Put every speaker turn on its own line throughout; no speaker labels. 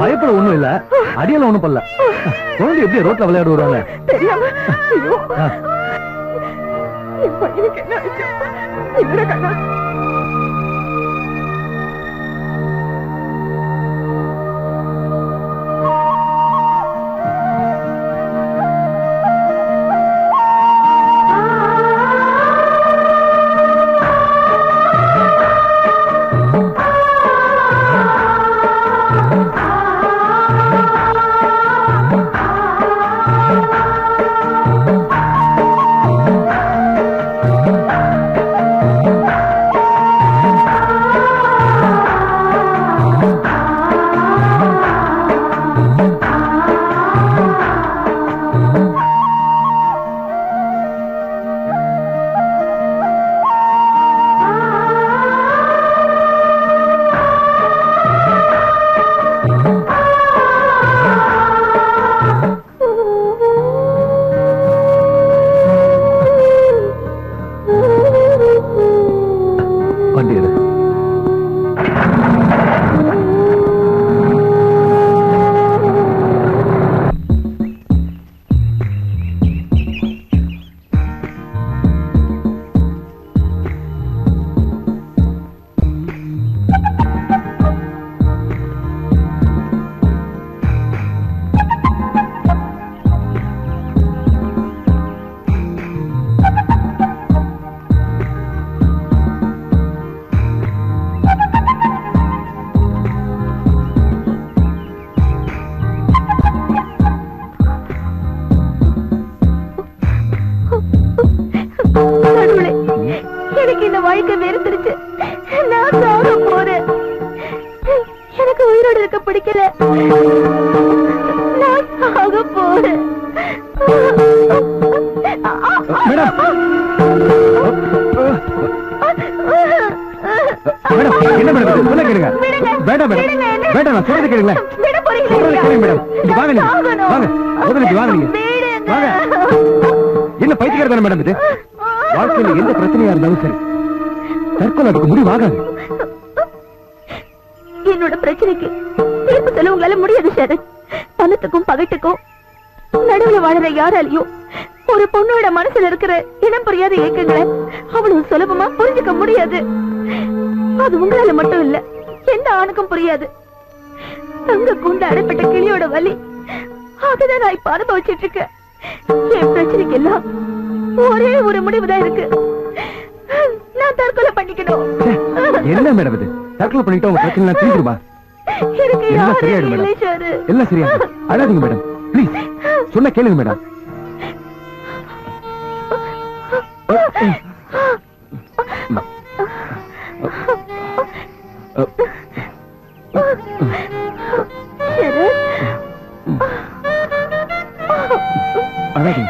பயப்பட ஒண்ணும் இல்ல அடியெல்லாம் ஒண்ணும் பண்ணல குழந்தை எப்படி ரோட்ல விளையாட வருவாங்க
தெரியாம ஐயோ
ஆ.
என் பையனுக்கு என்ன ஆச்சு இவர கண்ணா
வண்டி எடு
கடவுளே எனக்கு இந்த வாழ்க்கை வெறுத்துருச்சு நான் சாக போறேன் எனக்கு உயிரோட இருக்க பிடிக்கல நான் சாக போறேன்
மேடம் மேடம் என்ன மேடம் இது? சொல்ல கேளுங்க
விடுங்க.
வேண்டாம் மேடம்
விடுங்க, என்ன?
வேண்டாம் நான் சொல்றது கேளுங்களேன்
விட போறீங்களா
சொல்றது
இல்லையா?
கேளுங்க மேடம் இங்க வாங்க நீங்க
சாகணும்.
வாங்க முதல்ல இங்க வாங்க நீங்க
விடுங்க.
வாங்க என்ன பைத்தியக்கார தானே மேடம் இது வாழ்க்கையில எந்த பிரச்சனையா இருந்தாலும் சரி தற்கொலை அதுக்கு முடிவாகாது
என்னோட பிரச்சனைக்கு தீர்ப்பு சொல்ல உங்களால முடியாது சரத் பணத்துக்கும் பகட்டுக்கும் நடுவுல வாழற யாராலையும் ஒரு பொண்ணோட மனசுல இருக்கிற இனம் புரியாத ஏக்கங்களை அவ்வளவு சுலபமா புரிஞ்சுக்க முடியாது அது உங்களால மட்டும் இல்ல எந்த ஆணுக்கும் புரியாது தங்க கூண்டு அடைப்பட்ட கிளியோட வலி அதுதான் நான் இப்ப அனுபவிச்சிட்டு இருக்கேன் என் பிரச்சனைக்கு எல்லாம் ஒரே ஒரு முடிவுதான் இருக்கு நான் தற்கொலை பண்ணிக்கணும்
என்ன மேடம் இது தற்கொலை பண்ணிட்டு உங்க பிரச்சனை எல்லாம் தீர்ந்துருமா
எனக்கு
எல்லாம்
யாரும்
சரியாயிடும்
இல்லை
மேடம்
சாரு
எல்லாம் சரியா அழாதீங்க மேடம் ப்ளீஸ் சொன்ன கேளுங்க மேடம் அழாதீங்க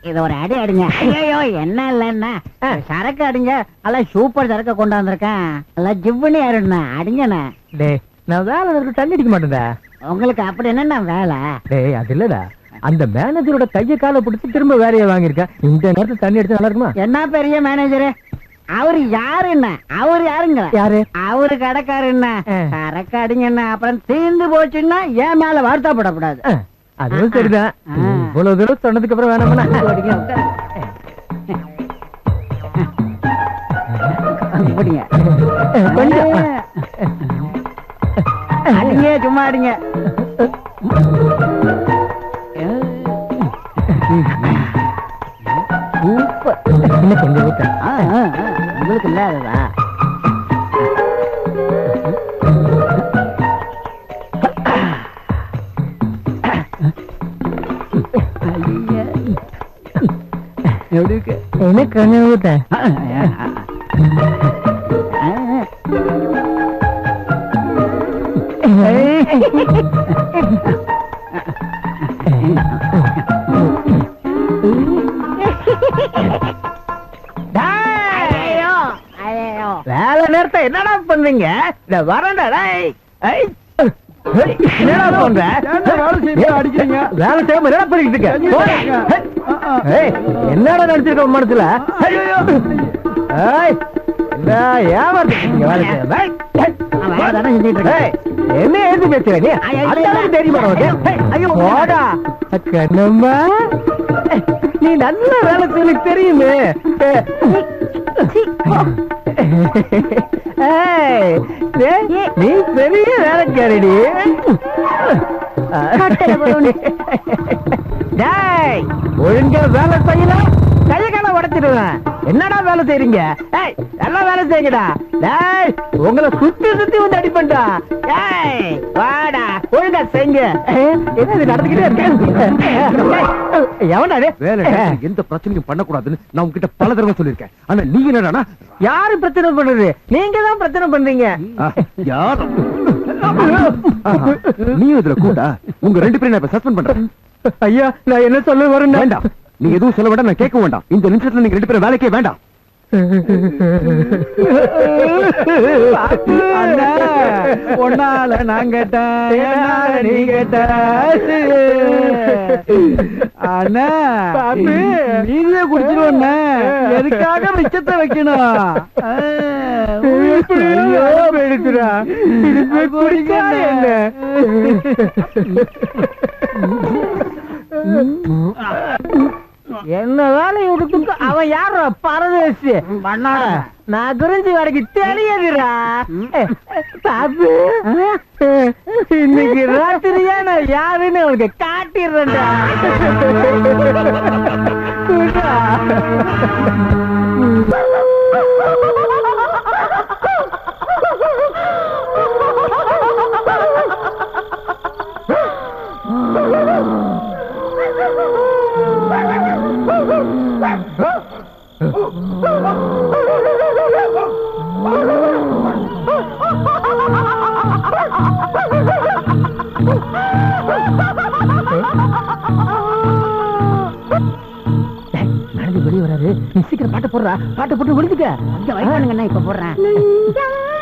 இது ஒரு அடி அடிங்க ஐயோ என்ன இல்லைன்னா சரக்கு அடிங்க எல்லாம் சூப்பர் சரக்கு கொண்டு வந்திருக்கேன் எல்லாம் ஜிவ்வுன்னு யாருண்ணா அடிங்கண்ணே
டேய் நான் வேலை இருக்கு தண்ணி அடிக்க மாட்டேன்டா
உங்களுக்கு அப்படி என்னண்ணா வேலை
டேய் அது இல்லடா அந்த மேனேஜரோட கைய காலை பிடிச்சி திரும்ப வேலையை வாங்கியிருக்கேன் இந்த நேரத்துல தண்ணி அடிச்சா நல்லா இருக்குமா
என்ன பெரிய மேனேஜரு அவரு யாருண்ணா அவரு யாருங்க
யாரு
அவரு கடைக்காருண்ணா
ஆ.
சரக்கு அடிங்கண்ணா அப்புறம் தீர்ந்து போச்சுன்னா ஏன் மேல வருத்தப்படக்கூடாது
அஹ், அதுவும் சரிதான்
ஆ.
இவ்வளவு தூரம் சொன்னதுக்கு அப்புறம் வேணாமண்ணா
அப்படிங்க, உட்காருங்க. அப்படிங்க.
கொஞ்சம்
அடிங்க சும்மா அடிங்க
சூப்பர் இன்னும் கொஞ்சம் ஊத்த
ஆ, ஆ, ஆ. உங்களுக்கு இல்லாததா
எப்படி இருக்கு இன்னும் கொஞ்சம் ஊத்த
ஆ, ஆ, ஆ. ஆ. ஐயையோ, ஐயையோ.
வேலை நேரத்தை என்னடா பண்றீங்க இந்த வரண்டா டேய் ஐ. ஏய், என்னடா பண்ற
அடிக்கிறீங்க?
வேலை செய்யாம என்னடா பண்ணிட்டு இருக்க போடா. ஏய், என்னடா நடிச்சிருக்க உன் மனசுல ஏய், என்ன ஏமாத்திட்டீங்க வேலை செய்யாம ஏய்,
அவன் வேலை தானே செஞ்சுட்டு இருக்கான்.
ஏய், என்ன எழுதி பேசுற நீ
ஐயோ,
அந்த அளவுக்கு தெரியுமா உனக்கு ஏய், ஐயோ போடா கண்ணம்மா ஏய், நீ நல்ல வேலை செய்ய எனக்கு தெரியுமே ஏய், ஏய், டேய், நீ பெரிய வேலைக்காரடி டேய் ஒழுங்கா வேலை செய்யலாம் கைய கால உடைச்சிடுவேன் என்னடா வேலை செய்றீங்க ஏய் நல்லா வேலை செய்யுங்கடா டேய் உங்களை சுத்தி சுத்தி வந்து அடிப்பண்டா ஏய் வாடா ஒழுங்கா செய்யுங்க ஏய், என்ன இது நடந்துக்கிட்டே இருக்கு எவன்டா டேய்?
வேலை எந்த பிரச்சனையும் பண்ணக்கூடாதுன்னு நான் உங்ககிட்ட பல தடவை சொல்லியிருக்கேன் ஆனா நீங்க என்னடா
யாரு பிரச்சனை பண்றது நீங்க தான் பிரச்சனை பண்றீங்க
யார் நீயும் இதுல கூட்டா உங்க ரெண்டு பேரும் நான் இப்ப சஸ்பெண்ட் பண்றேன்
ஐயா நான் என்ன சொல்ல வரேன்
வேண்டாம் நீங்க எதுவும் சொல்ல வேண்டாம் நான் கேட்க வேண்டாம் இந்த நிமிஷத்துல நீங்க ரெண்டு பேரும் வேலைக்கே வேண்டாம்
அண்ணா, உன்னால நான் கேட்டேன் என்னால நீ கேட்ட
அண்ணா
நீதியே குடிச்சிருவண்ண எதுக்காக மிச்சத்தை வைக்கணும் ஐயோ, எடுத்துடா. இது குடிச்சா என்ன என்ன வேலை கொடுத்துக்க அவன் யார பரதேசி
பண்ணாத.
நான் குறிஞ்சி வரைக்கு தெரியாதுடா பாபு இன்னைக்கு ராத்திரியா நான் யாருன்னு உனக்கு காட்டிடுறேன்டா கூட்டா. நடந்து வெளியே வராரு நீ சீக்கிரம் பாட்டு போடுறா பாட்டு போட்டு விழுந்துக்க
இங்க வைப்பானுங்கண்ணா இப்ப போடுறேன்